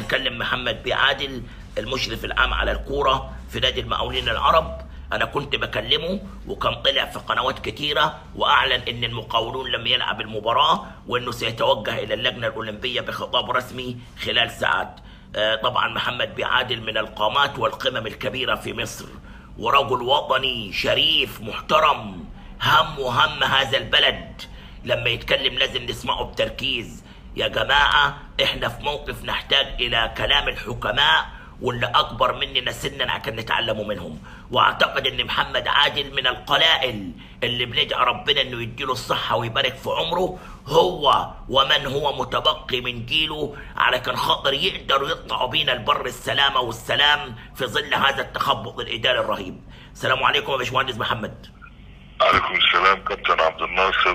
بتكلم محمد بيه عادل المشرف العام على الكوره في نادي المقاولين العرب انا كنت بكلمه وكان طلع في قنوات كتيره واعلن ان المقاولون لم يلعب المباراه وانه سيتوجه الى اللجنه الاولمبيه بخطاب رسمي خلال ساعات آه، طبعا محمد بيه عادل من القامات والقمم الكبيره في مصر ورجل وطني شريف محترم هم وهم هذا البلد لما يتكلم لازم نسمعه بتركيز يا جماعة احنا في موقف نحتاج الى كلام الحكماء واللي اكبر مننا سنا عشان نتعلموا منهم واعتقد ان محمد عادل من القلائل اللي بندعي ربنا انه يديله الصحة ويبارك في عمره هو ومن هو متبقي من جيله علشان خاطر يقدروا يطلعوا بينا البر السلامة والسلام في ظل هذا التخبط الاداري الرهيب السلام عليكم يا باشمهندس محمد عليكم السلام كابتن عبد الناصر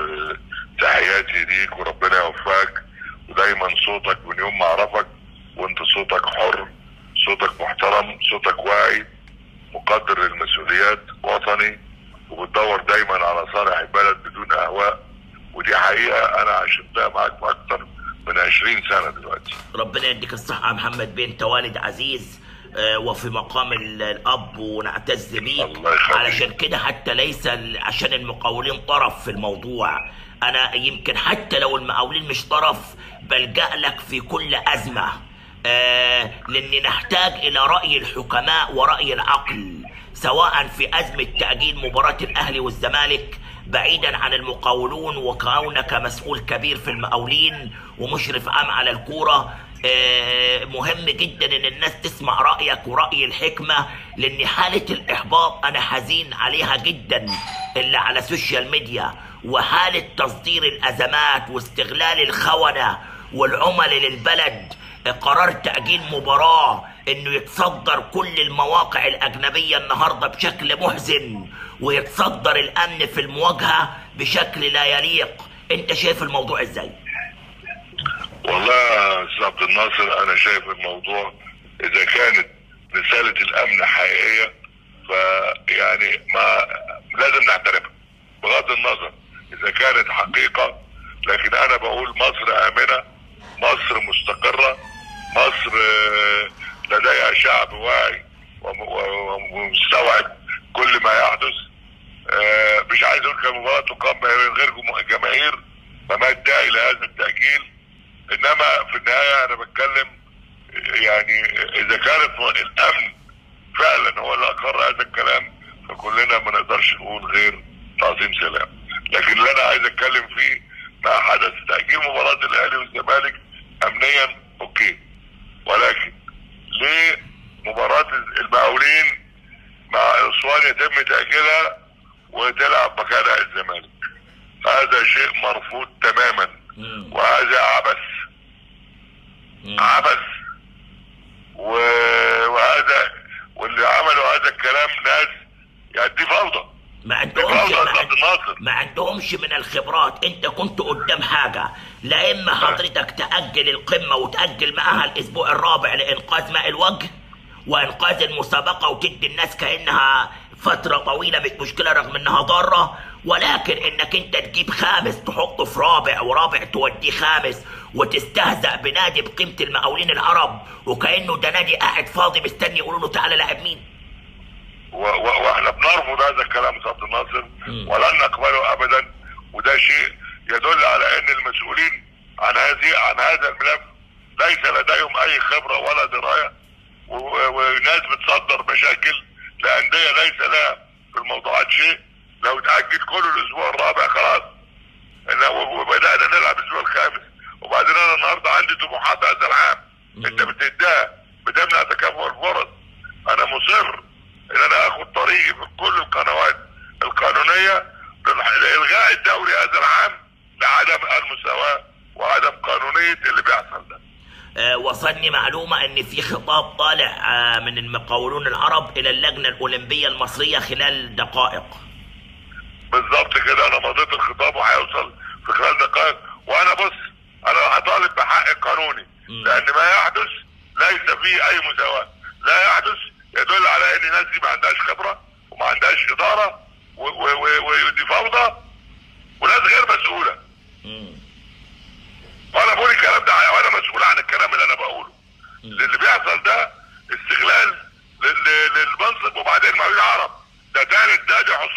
وتحياتي ليك وربنا يوفقك ودايما صوتك من يوم ما اعرفك وانت صوتك حر صوتك محترم صوتك واعي مقدر للمسؤوليات وطني وبتدور دايما على صالح البلد بدون اهواء ودي حقيقه انا عشتها معاك في اكتر من 20 سنه دلوقتي ربنا يديك الصحة يا محمد بيه انت والد عزيز آه، وفي مقام ال- الاب ونعتز بيك الله يخليك. علشان كده حتى ليس ال- عشان المقاولين طرف في الموضوع انا يمكن حتى لو المقاولين مش طرف بلجأ لك في كل ازمة آه لان نحتاج الى رأي الحكماء ورأي العقل سواء في ازمة تأجيل مباراة الاهلي والزمالك بعيدا عن المقاولون وكونك مسؤول كبير في المقاولين ومشرف عام على الكورة آه، مهم جدا ان الناس تسمع رأيك ورأي الحكمة لان حالة الاحباط انا حزين عليها جدا اللي على السوشيال ميديا وحالة تصدير الازمات واستغلال الخونة والعملاء للبلد قرار تأجيل مباراة انه يتصدر كل المواقع الاجنبية النهاردة بشكل محزن ويتصدر الامن في المواجهة بشكل لا يليق انت شايف الموضوع ازاي؟ والله يا استاذ عبد الناصر انا شايف الموضوع اذا كانت رساله الامن حقيقيه فيعني ما لازم نحترمها بغض النظر اذا كانت حقيقه لكن انا بقول مصر امنه مصر مستقره مصر آه، لديها شعب واعي وم- و- ومستوعب كل ما يحدث آه، مش عايز اقول كان مباراه تقام من غير جمه- جماهير فما الداعي لهذا التاجيل انما في النهايه انا بتكلم يعني اذا كانت الامن فعلا هو اللي اقر هذا الكلام فكلنا ما نقدرش نقول غير تعظيم سلام لكن اللي انا عايز اتكلم فيه ما حدث تاجيل مباراه الاهلي والزمالك امنيا اوكي ولكن ليه مباراه المقاولين مع اسوان يتم تاجيلها وتلعب مكانها الزمالك هذا شيء مرفوض تماما مم. وهذا عبث مم. عبث و... وهذا واللي عملوا هذا الكلام ناس يعني دي فوضى ما دي عندهمش فوضى يا ما, أستاذ عبد الناصر ما عندهمش من الخبرات انت كنت قدام حاجة لا اما حضرتك تأجل القمة وتأجل معاها الاسبوع الرابع لانقاذ ماء الوجه وانقاذ المسابقة وتدي الناس كأنها فترة طويلة مش مشكلة رغم انها ضارة ولكن انك انت تجيب خامس تحطه في رابع ورابع توديه خامس وتستهزأ بنادي بقيمة المقاولين العرب وكأنه ده نادي قاعد فاضي مستني يقولوا له تعالى لاعب مين و... و... واحنا بنرفض هذا الكلام يا عبد الناصر مم. ولن نقبله ابدا وده شيء يدل على ان المسؤولين عن هذه عن هذا الملف ليس لديهم اي خبره ولا درايه و... و... وناس بتصدر مشاكل لانديه ليس لها في الموضوعات شيء لو تاجل كل الاسبوع الرابع خلاص إن- و- وبدانا نلعب الاسبوع الخامس وبعدين انا النهارده عندي طموحات هذا العام مم. انت بتديها بتمنع تكافؤ الفرص انا مصر ان انا اخد طريقي في كل القنوات القانونيه للح- لالغاء الدوري هذا العام لعدم المساواه وعدم قانونيه اللي بيحصل ده آه، وصلني معلومة ان في خطاب طالع آه، من المقاولون العرب الى اللجنة الاولمبية المصرية خلال دقائق بالظبط كده انا مضيت الخطاب وهيوصل في خلال دقائق وانا بص انا هطالب بحق قانوني مم. لان ما يحدث ليس فيه اي مساواه لا يحدث يدل على ان الناس دي ما عندهاش خبره وما عندهاش اداره و- و- و- ودي فوضى وناس غير مسؤوله مم. وانا بقول الكلام ده وانا مسؤول عن الكلام اللي انا بقوله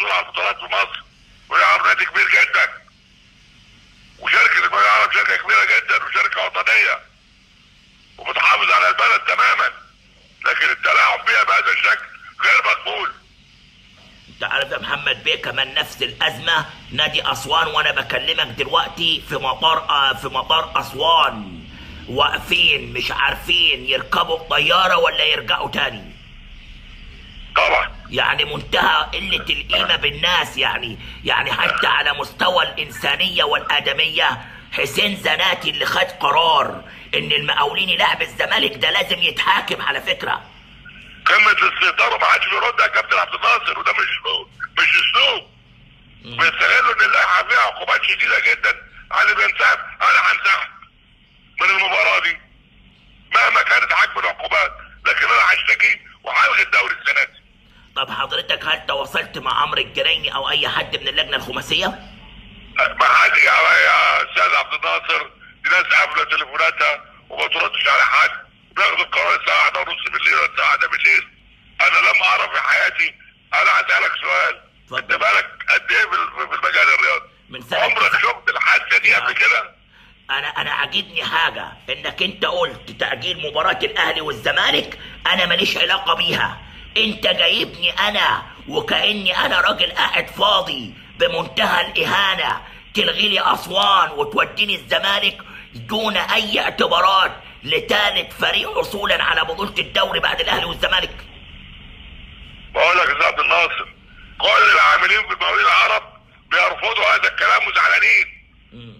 مسؤول عن البطولات في مصر المقاولين العرب نادي كبير جدا وشركه المقاولين العرب شركه كبيره جدا وشركه وطنيه وبتحافظ على البلد تماما لكن التلاعب بيها بهذا الشكل غير مقبول انت عارف يا محمد بيه كمان نفس الازمه نادي اسوان وانا بكلمك دلوقتي في مطار آه في مطار اسوان واقفين مش عارفين يركبوا الطياره ولا يرجعوا تاني طبعا يعني منتهى قلة القيمة بالناس يعني يعني حتى على مستوى الإنسانية والآدمية حسين زناتي اللي خد قرار إن المقاولين يلعب الزمالك ده لازم يتحاكم على فكرة قمه السيطره ما حدش بيرد يا كابتن عبد الناصر وده مش مش اسلوب بيستغلوا ان اللائحه فيها عقوبات شديده جدا على اللي بينسحب انا هنسحب من المباراه دي مهما كانت حجم العقوبات لكن انا هشتكي وهلغي الدوري السنه دي طب حضرتك هل تواصلت مع عمرو الجريني أو أي حد من اللجنة الخماسية؟ ما حد يا يا استاذ عبد الناصر دي ناس قافله تليفوناتها وما تردش على حد بياخدوا القرار الساعه 1 ونص بالليل ولا الساعه 1 بالليل انا لم اعرف في حياتي انا هسالك سؤال اتفضل. انت بالك قد ايه في في المجال الرياضي؟ من سنة عمرك شفت الحادثه دي قبل كده؟ انا انا عاجبني حاجه انك انت قلت تاجيل مباراه الاهلي والزمالك انا ماليش علاقه بيها انت جايبني انا وكاني انا راجل قاعد فاضي بمنتهى الاهانه تلغي لي اسوان وتوديني الزمالك دون اي اعتبارات لثالث فريق حصولا على بطوله الدوري بعد الاهلي والزمالك بقول لك يا استاذ عبد الناصر كل العاملين في المقاولين العرب بيرفضوا هذا الكلام وزعلانين مم.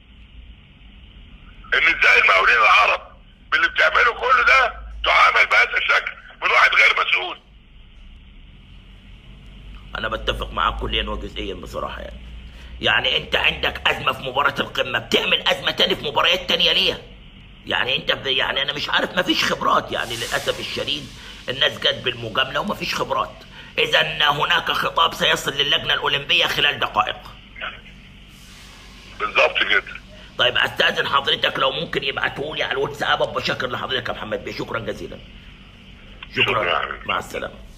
ان ازاي المقاولين العرب باللي بتعمله كل ده تعامل بهذا الشكل من واحد غير مسؤول انا بتفق معاك كليا وجزئيا بصراحه يعني يعني انت عندك ازمه في مباراه القمه بتعمل ازمه تاني في مباريات تانية ليه يعني انت ب... يعني انا مش عارف مفيش خبرات يعني للاسف الشديد الناس جت بالمجامله ومفيش خبرات اذا هناك خطاب سيصل للجنه الاولمبيه خلال دقائق بالظبط كده طيب استاذن حضرتك لو ممكن يبعتوا لي على الواتساب ابقى شكر لحضرتك يا محمد بيه شكرا جزيلا شكرا يا شكرا حبيبي. مع السلامه